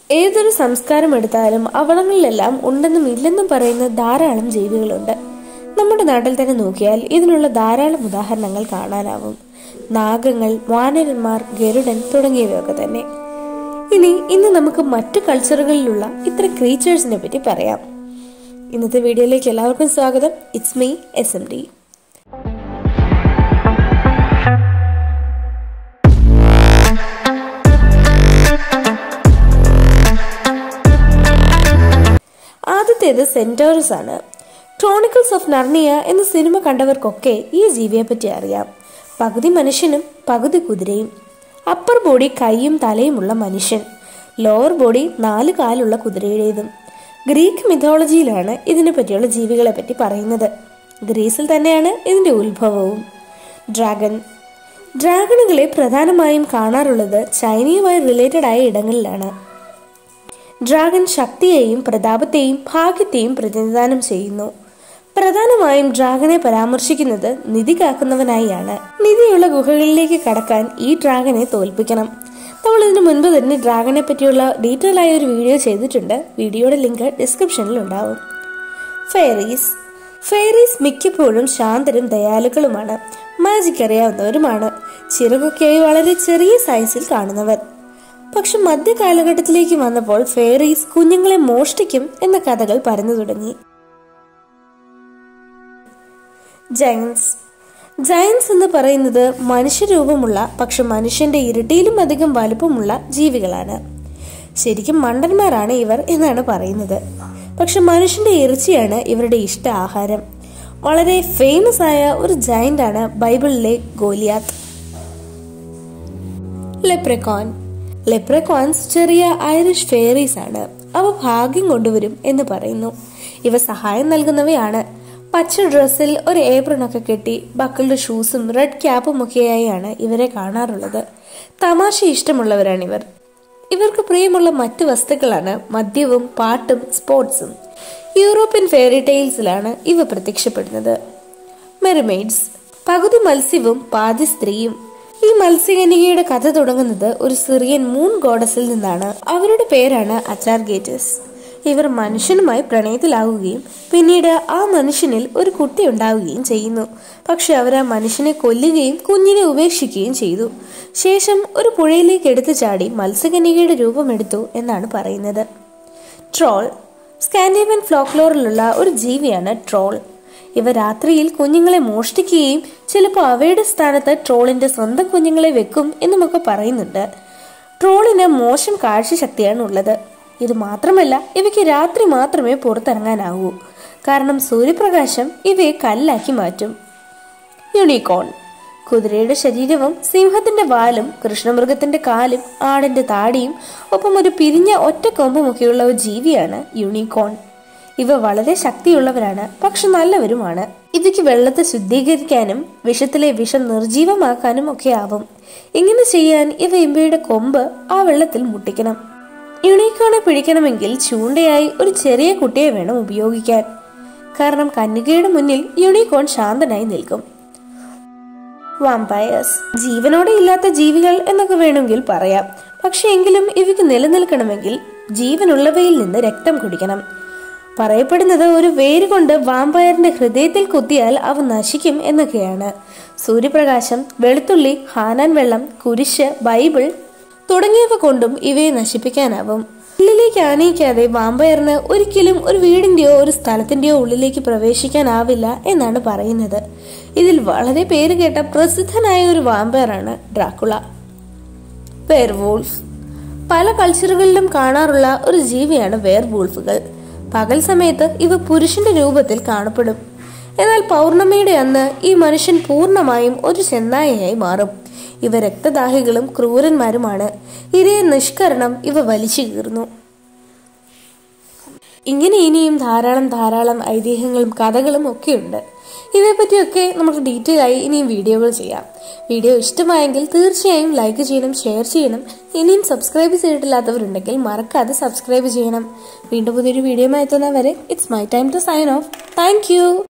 ഏതൊരു സംസ്കാരം എടുത്താലും അവിടങ്ങളിലെല്ലാം ഉണ്ടെന്നും ഇല്ലെന്നും പറയുന്ന ധാരാളം ജീവികളുണ്ട് നമ്മുടെ നാട്ടിൽ തന്നെ നോക്കിയാൽ ഇതിനുള്ള ധാരാളം ഉദാഹരണങ്ങൾ കാണാനാവും നാഗങ്ങൾ വാനരന്മാർ ഗരുഡൻ തുടങ്ങിയവയൊക്കെ തന്നെ ഇനി ഇന്ന് നമുക്ക് മറ്റു കൾച്ചറുകളിലുള്ള ഇത്ര ക്രീച്ചേഴ്സിനെ പറ്റി പറയാം ഇന്നത്തെ വീഡിയോയിലേക്ക് എല്ലാവർക്കും സ്വാഗതം it's me S M D ആദ്യത്തേത് സെന്റോറസ് ആണ് ക്രോണിക്കിൾസ് ഓഫ് നർണിയ എന്ന സിനിമ കണ്ടവർക്കൊക്കെ ഈ ജീവിയെ പറ്റി അറിയാം പകുതി മനുഷ്യനും പകുതി കുതിരയും അപ്പർ ബോഡി കൈയും തലയുമുള്ള മനുഷ്യൻ ലോവർ ബോഡി നാല് കാലുള്ള കുതിരയുടേതും ഗ്രീക്ക് മിഥോളജിയിലാണ് ഇതിനെ പറ്റിയുള്ള ജീവികളെ പറ്റി പറയുന്നത് ഗ്രീസിൽ തന്നെയാണ് ഇതിന്റെ ഉത്ഭവവും ഡ്രാഗൺ ഡ്രാഗണുകളെ പ്രധാനമായും കാണാറുള്ളത് ചൈനയുമായി റിലേറ്റഡ് ആയ ഇടങ്ങളിലാണ് ഡ്രാഗൺ ശക്തിയെയും പ്രതാപത്തെയും ഭാഗ്യത്തെയും പ്രതിനിധാനം ചെയ്യുന്നു പ്രധാനമായും ഡ്രാഗനെ പരാമർശിക്കുന്നത് നിധി കാക്കുന്നവനായാണ് നിധിയുള്ള ഗുഹകളിലേക്ക് കടക്കാൻ ഈ ഡ്രാഗനെ തോൽപ്പിക്കണം നമ്മൾ ഇതിനു മുൻപ് തന്നെ ഡ്രാഗനെ പറ്റിയുള്ള ഡീറ്റെയിൽ ആയ ഒരു വീഡിയോ ചെയ്തിട്ടുണ്ട് വീഡിയോയുടെ ലിങ്ക് ഡിസ്ക്രിപ്ഷനിൽ ഉണ്ടാവും ഫെയറീസ് ഫെയറീസ് മിക്കപ്പോഴും ശാന്തരും ദയാലുക്കളുമാണ് മാജിക് അറിയാവുന്നവരുമാണ് ചിറകൊക്കെയായി വളരെ ചെറിയ സൈസിൽ കാണുന്നവർ പക്ഷെ മധ്യകാലഘട്ടത്തിലേക്ക് വന്നപ്പോൾ ഫെയറീസ് കുഞ്ഞുങ്ങളെ മോഷ്ടിക്കും എന്ന കഥകൾ പരന്നു തുടങ്ങി ജയൻസ് ജയൻസ് എന്ന് പറയുന്നത് മനുഷ്യരൂപമുള്ള പക്ഷെ മനുഷ്യന്റെ ഇരട്ടിയിലും അധികം വലുപ്പമുള്ള ജീവികളാണ് ശരിക്കും മണ്ടന്മാരാണ് ഇവർ എന്നാണ് പറയുന്നത് പക്ഷെ മനുഷ്യന്റെ ഇറച്ചിയാണ് ഇവരുടെ ഇഷ്ട ആഹാരം വളരെ ഫേമസ് ആയ ഒരു ജയന്റ് ആണ് ബൈബിളിലെ ഗോലിയാത്ത് ലെപ്രക്കോൺ ലെപ്രക്കോൺസ് ചെറിയ ഐറിഷ് ഫെയറീസ് ആണ് അവ ഭാഗ്യം കൊണ്ടുവരും എന്ന് പറയുന്നു ഇവ സഹായം നൽകുന്നവയാണ് പച്ച ഡ്രസ്സിൽ ഒരു ഏപ്രണൊക്കെ കെട്ടി ബക്കിളുടെ ഷൂസും റെഡ് ക്യാപ്പും ഒക്കെയായാണ് ഇവരെ കാണാറുള്ളത് തമാശ ഇഷ്ടമുള്ളവരാണ് ഇവർ ഇവർക്ക് പ്രിയമുള്ള മറ്റ് വസ്തുക്കളാണ് മദ്യവും പാട്ടും സ്പോർട്സും യൂറോപ്യൻ ഫെയറി ടെയിൽസിലാണ് ഇവ പ്രത്യക്ഷപ്പെടുന്നത് മെറിമെയ്ഡ്സ് പകുതി മത്സ്യവും പാതി സ്ത്രീയും ഈ മത്സ്യകന്യകയുടെ കഥ തുടങ്ങുന്നത് ഒരു സിറിയൻ മൂൺ ഗോഡസിൽ നിന്നാണ് അവരുടെ പേരാണ് അച്ചാർഗേറ്റസ് ഇവർ മനുഷ്യനുമായി പ്രണയത്തിലാവുകയും പിന്നീട് ആ മനുഷ്യനിൽ ഒരു കുട്ടി ഉണ്ടാവുകയും ചെയ്യുന്നു പക്ഷെ അവർ ആ മനുഷ്യനെ കൊല്ലുകയും കുഞ്ഞിനെ ഉപേക്ഷിക്കുകയും ചെയ്തു ശേഷം ഒരു പുഴയിലേക്ക് എടുത്തു ചാടി മത്സ്യകന്യകയുടെ രൂപമെടുത്തു എന്നാണ് പറയുന്നത് ട്രോൾ സ്കാൻഡിനേവിയൻ ഫ്ലോക്ലോറിലുള്ള ഒരു ജീവിയാണ് ട്രോൾ ഇവ രാത്രിയിൽ കുഞ്ഞുങ്ങളെ മോഷ്ടിക്കുകയും ചിലപ്പോൾ അവയുടെ സ്ഥാനത്ത് ട്രോളിന്റെ സ്വന്തം കുഞ്ഞുങ്ങളെ വെക്കും എന്നുമൊക്കെ പറയുന്നുണ്ട് ട്രോളിന് മോശം കാഴ്ചശക്തിയാണ് ഉള്ളത് ഇത് മാത്രമല്ല ഇവയ്ക്ക് രാത്രി മാത്രമേ പുറത്തിറങ്ങാനാവൂ കാരണം സൂര്യപ്രകാശം ഇവയെ കല്ലാക്കി മാറ്റും യൂണിക്കോൺ കുതിരയുടെ ശരീരവും സിംഹത്തിന്റെ വാലും കൃഷ്ണമൃഗത്തിന്റെ കാലും ആടിന്റെ താടിയും ഒപ്പം ഒരു പിരിഞ്ഞ ഒറ്റ കൊമ്പുമൊക്കെയുള്ള ഒരു ജീവിയാണ് യൂണിക്കോൺ ഇവ വളരെ ശക്തിയുള്ളവരാണ് പക്ഷെ നല്ലവരുമാണ് ഇവയ്ക്ക് വെള്ളത്തെ ശുദ്ധീകരിക്കാനും വിഷത്തിലെ വിഷം നിർജീവമാക്കാനും ഒക്കെ ആവും ഇങ്ങനെ ചെയ്യാൻ ഇവ ഇവയുടെ കൊമ്പ് ആ വെള്ളത്തിൽ മുട്ടിക്കണം യുണീക്കോണെ പിടിക്കണമെങ്കിൽ ചൂണ്ടയായി ഒരു ചെറിയ കുട്ടിയെ വേണം ഉപയോഗിക്കാൻ കാരണം കന്യകയുടെ മുന്നിൽ യുണീക്കോൺ ശാന്തനായി നിൽക്കും വാമ്പയേഴ്സ് ജീവനോടെ ഇല്ലാത്ത ജീവികൾ എന്നൊക്കെ വേണമെങ്കിൽ പറയാം പക്ഷെ എങ്കിലും ഇവയ്ക്ക് നിലനിൽക്കണമെങ്കിൽ ജീവനുള്ളവയിൽ നിന്ന് രക്തം കുടിക്കണം പറയപ്പെടുന്നത് ഒരു വേര് കൊണ്ട് വാമ്പയറിന്റെ ഹൃദയത്തിൽ കുത്തിയാൽ അവ നശിക്കും എന്നൊക്കെയാണ് സൂര്യപ്രകാശം വെളുത്തുള്ളി ഹാനാൻ വെള്ളം കുരിശ് ബൈബിൾ തുടങ്ങിയവ കൊണ്ടും ഇവയെ നശിപ്പിക്കാനാവും ഉള്ളിലേക്ക് ആനയിക്കാതെ വാമ്പയറിന് ഒരിക്കലും ഒരു വീടിന്റെയോ ഒരു സ്ഥലത്തിന്റെയോ ഉള്ളിലേക്ക് പ്രവേശിക്കാനാവില്ല എന്നാണ് പറയുന്നത് ഇതിൽ വളരെ പേര് കേട്ട പ്രസിദ്ധനായ ഒരു വാമ്പയറാണ് ഡ്രാക്കുള വേർവൂൾഫ് പല കൾച്ചറുകളിലും കാണാറുള്ള ഒരു ജീവിയാണ് വേർവൂൾഫുകൾ പകൽ സമയത്ത് ഇവ പുരുഷന്റെ രൂപത്തിൽ കാണപ്പെടും എന്നാൽ പൗർണമിയുടെ അന്ന് ഈ മനുഷ്യൻ പൂർണ്ണമായും ഒരു ചെന്നായയായി മാറും ഇവ രക്തദാഹികളും ക്രൂരന്മാരുമാണ് ഇരയെ നിഷ്കരണം ഇവ വലിച്ചു കീറുന്നു ഇങ്ങനെ ഇനിയും ധാരാളം ധാരാളം ഐതിഹ്യങ്ങളും കഥകളും ഒക്കെയുണ്ട് ഇതേപ്പറ്റിയൊക്കെ നമുക്ക് ഡീറ്റെയിൽ ആയി ഇനിയും വീഡിയോകൾ ചെയ്യാം വീഡിയോ ഇഷ്ടമായെങ്കിൽ തീർച്ചയായും ലൈക്ക് ചെയ്യണം ഷെയർ ചെയ്യണം ഇനിയും സബ്സ്ക്രൈബ് ചെയ്തിട്ടില്ലാത്തവരുണ്ടെങ്കിൽ മറക്കാതെ സബ്സ്ക്രൈബ് ചെയ്യണം വീണ്ടും പുതിയൊരു വീഡിയോ എത്തുന്നവരെ it's my time to sign off thank